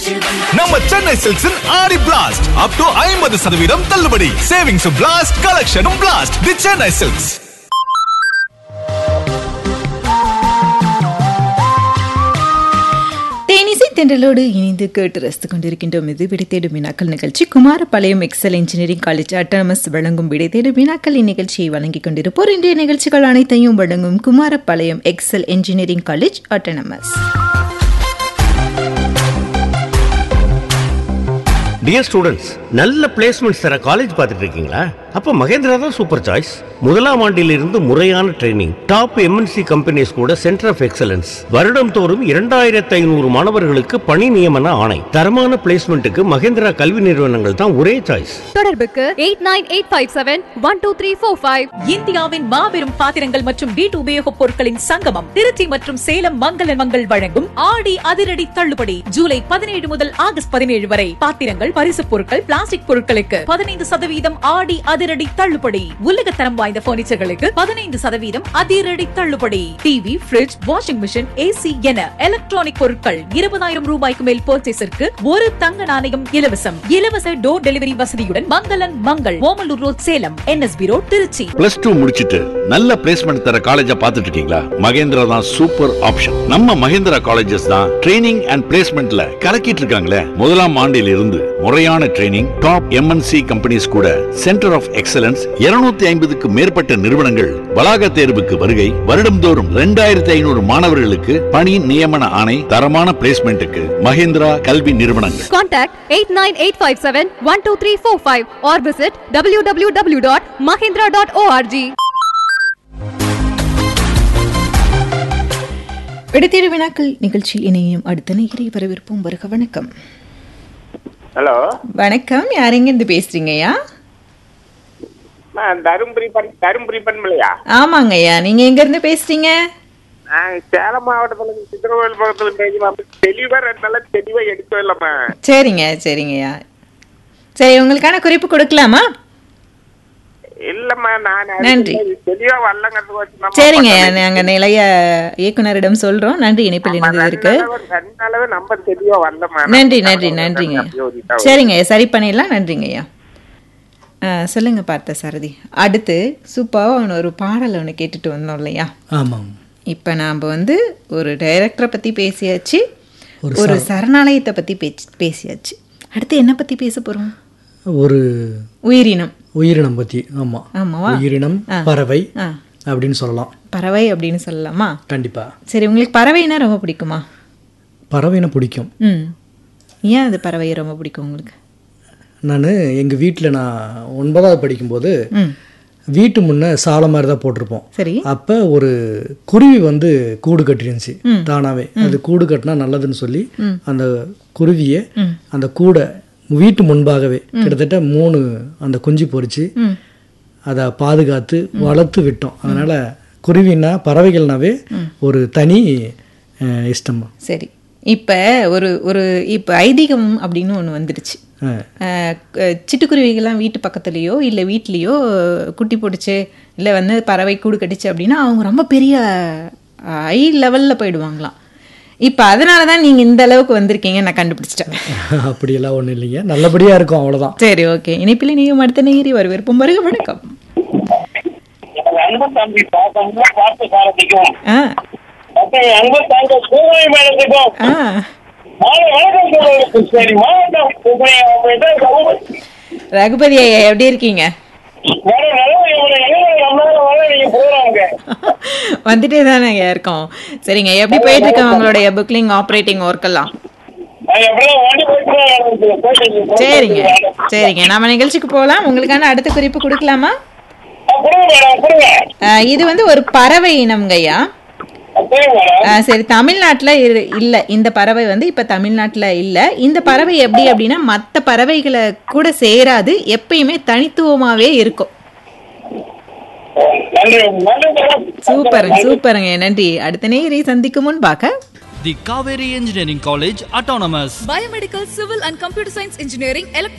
நம்ம சென்னை சில்க்ஸின் ஆடி blast up to ஐம்பது சதவீதம் தள்ளுபடி சேவிங்ஸும் பிளாஸ்ட் கலெக்ஷனும் பிளாஸ்ட் தி சென்னை சில்க்ஸ் தேனிசை தென்றலோடு இணைந்து கேட்டு ரசித்து கொண்டிருக்கின்றோம் இது விடை தேடும் வினாக்கள் நிகழ்ச்சி Kumarapalayam Excel engineering college autonomous வழங்கும் விடை தேடும் வினாக்கள் இந்நிகழ்ச்சியை வழங்கிக் கொண்டிருப்போர் இன்றைய நிகழ்ச்சிகள் அனைத்தையும் வழங்கும் Kumarapalayam Excel engineering college autonomous dear students நல்ல பிளேஸ்மெண்ட்ஸ் தர காலேஜ் பார்த்துட்டு இருக்கீங்களா அப்போ மகேந்திரா தான் சூப்பர் சாய்ஸ் முதலாம் ஆண்டிலிருந்து முறையான ட்ரைனிங் டாப் எம்என்சி கம்பெனிஸ் கூட சென்டர் ஆஃப் எக்ஸலன்ஸ் வருடம் தோறும் இரண்டாயிரத்து ஐநூறு மாணவர்களுக்கு பணி நியமன ஆணை தரமான பிளேஸ்மெண்ட்டுக்கு மகேந்திரா கல்வி நிறுவனங்கள் தான் ஒரே சாய்ஸ் தொடர்புக்கு eight nine eight five seven one two three four five இந்தியாவின் மாபெரும் பாத்திரங்கள் மற்றும் வீட்டு உபயோகப் பொருட்களின் சங்கமம் திருச்சி மற்றும் சேலம் மங்கள மங்கள் வழங்கும் ஆடி அதிரடி தள்ளுபடி ஜூலை பதினேழு முதல் ஆகஸ்ட் பதினேழு வரை பாத்திரங்கள் பரிசுப் பொருட்கள் பிளாஸ்டிக் பொருட்களுக்கு பதினைந்து சதவீதம் ஆடி அதிரடி தள்ளுபடி உலகத்தரம் வாய்ந்த பர்னிச்சர்களுக்கு பதினைந்து சதவீதம் அதிரடி தள்ளுபடி TV fridge washing machine AC என எலக்ட்ரானிக் பொருட்கள் இருபதாயிரம் ரூபாய்க்கு மேல் பர்ச்சேஸிற்கு ஒரு தங்க நாணயம் இலவசம் இலவச டோர் டெலிவரி வசதியுடன் Mangalan Mangal Omalur road Salem NSB road Trichy plus two முடிச்சிட்டு நல்ல பிளேஸ்மெண்ட் தர காலேஜ பாத்துட்டு இருக்கீங்களா மகேந்திரா தான் சூப்பர் ஆப்ஷன் நம்ம மகேந்திரா காலேஜஸ் தான் ட்ரைனிங் அண்ட் பிளேஸ்மெண்ட்ல கலக்கிட்டு இருக்காங்களே முதலாம் ஆண்டில் இருந்து முறையான ட்ரைனிங் டாப் எம்என்சி கம்பெனிஸ் கூட சென்டர் ஆஃப் எக்ஸலன்ஸ் 250 ஐம்பதுக்கு மேற்பட்ட நிறுவனங்கள் வளாக தேர்வுக்கு வருகை வருடம்தோறும் ரெண்டாயிரத்தி ஐநூறு மாணவர்களுக்கு பணி நியமன ஆணை தரமான பிளேஸ்மெண்ட்டுக்கு மகேந்திரா கல்வி நிறுவனங்கள் contact eight nine eight five seven one two three four five or visit W W W dot Mahendra dot ORG விடை தேடும் வினாக்கள் நிகழ்ச்சியில் இணையும் அடுத்த நேயரை வரவேற்போம் வருக வணக்கம் ஹலோ வணக்கம் யாரெங்க இருந்து பேசுறீங்கய்யா நான் தருமபுரி பண் தருமபுரி பண்பலையா ஆமாங்கய்யா நீங்க எங்க இருந்து பேசுறீங்க நான் சேலம் மாவட்டத்துல இருந்து சித்திரகோயில் பக்கத்துல பேசுறேன் தெளிவா ரெண்டு நாளா தெளிவா எடுக்கவே இல்லம்மா சரிங்க சரிங்கய்யா சரி உங்களுக்கான குறிப்பு கொடுக்கலாமா இல்லம்மா நான் அது நன்றி. தெளிவா வரலங்கிறது வச்சு நம்ம சரிங்க பண்ணல. நாங்க நிலைய இயக்குனரிடம் சொல்றோம் நன்றி இணைப்பில் ஆமா, இணைந்ததற்கு ரெண்டு நாளாவே- ரெண்டு நாளாவே நம்பர் தெளிவா வரலம்மா நன்றி நன்றி நன்றிங்க சரிங்க சரி பண்ணிடலாம் நன்றிங்க ஐயா ஆ, சொல்லுங்க பார்த்த சாரதி அடுத்து சூப்பராக ஒரு பாடல் ஒன்று கேட்டுட்டு வந்தோம் இல்லையா ஆமாம் இப்போ நாம் வந்து ஒரு டைரக்டரை பற்றி பேசியாச்சு ஒரு சரணாலயத்தை பற்றி பேச்சு பேசியாச்சு அடுத்து என்ன பற்றி பேச போகிறோம் ஒரு உயிரினம் உயிரினம் பற்றி ஆமாம் ஆமாவா உயிரினம் ஆ. பறவை ஆ அப்படின்னு சொல்லலாம் பறவை அப்படின்னு சொல்லலாமா கண்டிப்பாக சரி உங்களுக்கு பறவைனா ரொம்ப பிடிக்குமா பறவைனை பிடிக்கும் ம் ஏன் அது பறவையை ரொம்ப பிடிக்கும் உங்களுக்கு நான் எங்கள் வீட்டில் நான் ஒன்பதாவது படிக்கும்போது ம் வீட்டு முன்னே சாலை மாதிரி தான் போட்டிருப்போம் சரி அப்போ ஒரு குருவி வந்து கூடு கட்டிருந்துச்சு தானாவே அது கூடு கட்டினா நல்லதுன்னு சொல்லி அந்த குருவியை அந்த கூடை வீட்டு முன்பாகவே கிட்டத்தட்ட மூணு அந்த குஞ்சு பொரிச்சு ம் அதை பாதுகாத்து வளர்த்து விட்டோம் அதனால குருவின்னா பறவைகள்னாவே ஒரு தனி அஹ், இஷ்டம் சரி இப்போ ஒரு ஒரு இப்போ ஐதீகம் அப்படின்னு ஒன்று வந்துடுச்சு அஹ், அஹ் க- சிட்டுக்குருவிகள்லாம் வீட்டு பக்கத்துலேயோ இல்லை வீட்லேயோ குட்டி போட்டுச்சு இல்லை வந்து பறவை கூடு கட்டுச்சு அப்படின்னா அவங்க ரொம்ப பெரிய ஹை லெவலில் போயிடுவாங்களாம் இப்போ அதனால தான் நீங்கள் இந்த அளவுக்கு வந்திருக்கீங்க நான் கண்டுபிடிச்சிட்டேன் அப்படியெல்லாம் ஒன்றும் இல்லைங்க நல்லபடியாக இருக்கும் அவ்வளோதான் சரி ஓகே இணைப்பில் நீங்கள் அடுத்த நேரி வரவேற்போம் வருக வணக்கம் அன்பு தம்பி பாசம்னா பார்த்து சாரதிக்கும் ஆ அன்பு தங்க பூமி மேடத்துக்கும் ஆ மாலை வணக்கம் சொல்லுங்க கிருஷ்ணகிரி மாவட்டம் பூமி ரகுபதி ஐயா எப்படி இருக்கீங்க வர நல்ல இவரை எங்க நம்மளால வர நீங்க போறாங்க வந்துட்டே தானே ஐயா இருக்கோம் சரிங்க எப்படி போயிட்டு இருக்கு உங்களுடைய புக்லிங் ஆப்ரேட்டிங் ஒர்க் எல்லாம் நான் எப்படியும் வண்டி போயிட்டு சரிங்க சரிங்க நம்ம நிகழ்ச்சிக்கு போகலாம் உங்களுக்கான அடுத்த குறிப்பு கொடுக்கலாமா கொடுங்க மேடம் கொடுங்க அஹ் இது வந்து ஒரு பறவை இனம்ங்கய்யா சரிங்க மேடம் அஹ் சரி தமிழ்நாட்டில் இல்லை இந்த பறவை வந்து இப்போ தமிழ்நாட்டில் இல்லை இந்த பறவை எப்படி அப்படின்னா மற்ற பறவைகளை கூட சேராது எப்பயுமே தனித்துவமாகவே இருக்கும் நன்றி நன்றி மேடம் சூப்பருங்க சூப்பருங்க நன்றி அடுத்த நேரை சந்திக்கும் முன்பாக The Kaveri Engineering College Autonomous. Biomedical civil and computer science engineering